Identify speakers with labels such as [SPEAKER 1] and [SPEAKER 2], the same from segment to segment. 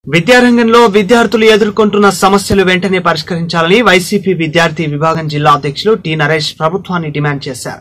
[SPEAKER 1] విద్యారంగంలో విద్యార్థులు ఎదుర్కొంటున్న సమస్యలు వెంటనే పరిష్కరించాలని వైసీపీ విద్యార్థి విభాగం జిల్లా అధ్యక్షులు టి నరేష్ ప్రభుత్వాన్ని డిమాండ్ చేశారు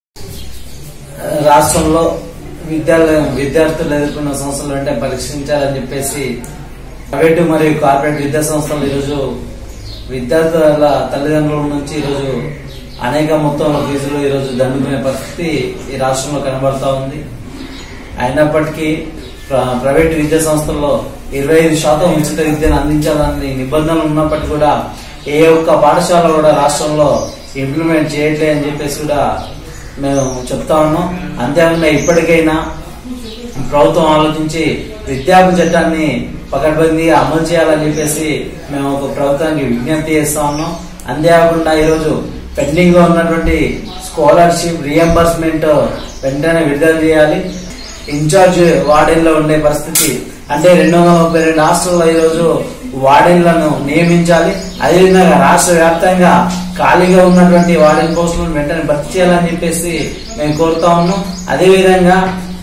[SPEAKER 2] రాష్ట్రంలో విద్యాలయం విద్యార్థులు ఎదుర్కొన్న సమస్యలు వెంటనే పరీక్షించాలని చెప్పేసి ప్రైవేటు మరియు కార్పొరేట్ విద్యా సంస్థలు ఈరోజు విద్యార్థుల తల్లిదండ్రుల నుంచి ఈరోజు అనేక మొత్తంలో ఫీజులు ఈరోజు దండుకునే పరిస్థితి ఈ రాష్ట్రంలో కనబడతా ఉంది అయినప్పటికీ ప్ర- ప్రైవేట్ విద్యా సంస్థల్లో ఇరవై ఐదు శాతం ఉచిత విద్యను అందించాలని నిబంధనలు ఉన్నప్పటికీ కూడా ఏ ఒక్క పాఠశాల కూడా రాష్ట్రంలో ఇంప్లిమెంట్ చేయట్లే అని చెప్పేసి కూడా మేము చెప్తా ఉన్నాం అంతేకాకుండా ఇప్పటికైనా ప్రభుత్వం ఆలోచించి విద్యార్థి చట్టాన్ని పకడ్బందీగా అమలు చేయాలని చెప్పేసి మేము ఒక ప్రభుత్వానికి విజ్ఞప్తి చేస్తా ఉన్నాం అంతేకాకుండా ఈరోజు పెండింగ్ లో ఉన్నటువంటి స్కాలర్షిప్ రియంబర్స్మెంట్ వెంటనే విడుదల చేయాలి ఇన్ఛార్జ్ వార్డెన్లో ఉండే పరిస్థితి అంటే రెండు వందల ముప్పై రెండు హాస్టల్లో ఈరోజు వార్డెన్లను నియమించాలి అదేవిధంగా రాష్ట్ర వ్యాప్తంగా ఖాళీగా ఉన్నటువంటి వార్డెన్ పోస్టులను వెంటనే భర్తీ చేయాలని చెప్పేసి మేము కోరుతా ఉన్నాం అదేవిధంగా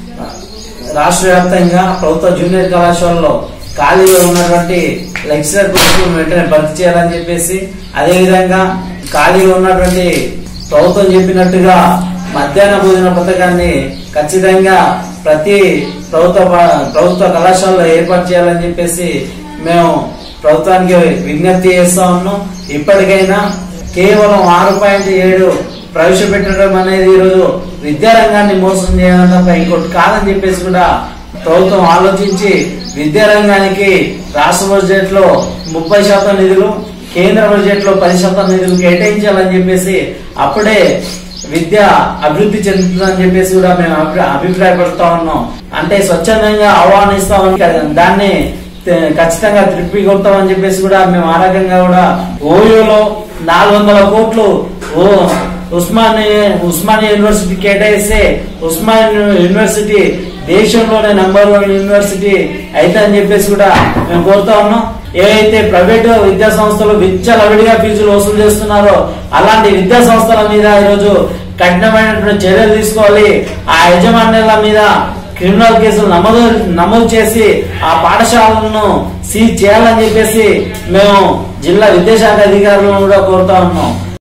[SPEAKER 2] రాష్ట్ర వ్యాప్తంగా ప్రభుత్వ జూనియర్ కళాశాలలో ఖాళీగా ఉన్నటువంటి లెక్చరర్ పోస్టులను వెంటనే భర్తీ చేయాలని చెప్పేసి అదేవిధంగా ఖాళీగా ఉన్నటువంటి ప్రభుత్వం చెప్పినట్టుగా మధ్యాహ్న భోజన పథకాన్ని ఖచ్చితంగా ప్రతి ప్రభుత్వ ప- ప్రభుత్వ కళాశాలలో ఏర్పాటు చేయాలని చెప్పేసి మేము ప్రభుత్వానికి విజ్ఞప్తి చేస్తా ఉన్నాం ఇప్పటికైనా కేవలం ఆరు పాయింట్ ఏడు ప్రవేశపెట్టడం అనేది ఈరోజు విద్యారంగాన్ని మోసం చేయడం తప్ప ఇంకోటి కాదని చెప్పేసి కూడా ప్రభుత్వం ఆలోచించి విద్యారంగానికి రాష్ట్ర బడ్జెట్ లో ముప్పై శాతం నిధులు కేంద్ర బడ్జెట్ లో పది శాతం నిధులు కేటాయించాలని చెప్పేసి అప్పుడే విద్య అభివృద్ధి చెందుతుందని చెప్పేసి కూడా మేము అభి- అభిప్రాయపడుతా ఉన్నాం అంటే స్వచ్ఛందంగా ఆహ్వానిస్తామని కదా, దాన్ని తే- ఖచ్చితంగా త్రిప్పి కొడతామని చెప్పేసి కూడా మేము ఆ రకంగా కూడా ఓయోలో నాలుగు వందల కోట్లు ఓ ఉస్మానియా ఉస్మానియా యూనివర్సిటీ కేటాయిస్తే ఉస్మాన్ యూనివర్సిటీ దేశంలోనే నంబర్ వన్ యూనివర్సిటీ అయితే అని చెప్పేసి కూడా మేము కోరుతా ఉన్నాం ఏవైతే ప్రైవేట్ విద్యా సంస్థలు విచ్చలవిడిగా ఫీజులు వసూలు చేస్తున్నారో అలాంటి విద్యా సంస్థల మీద ఈరోజు కఠినమైనటువంటి చర్యలు తీసుకోవాలి ఆ యజమానుల మీద క్రిమినల్ కేసులు నమోదు నమోదు చేసి ఆ పాఠశాలను సీజ్ చేయాలని చెప్పేసి మేము జిల్లా విద్యాశాఖ అధికారులను కూడా కోరుతా ఉన్నాం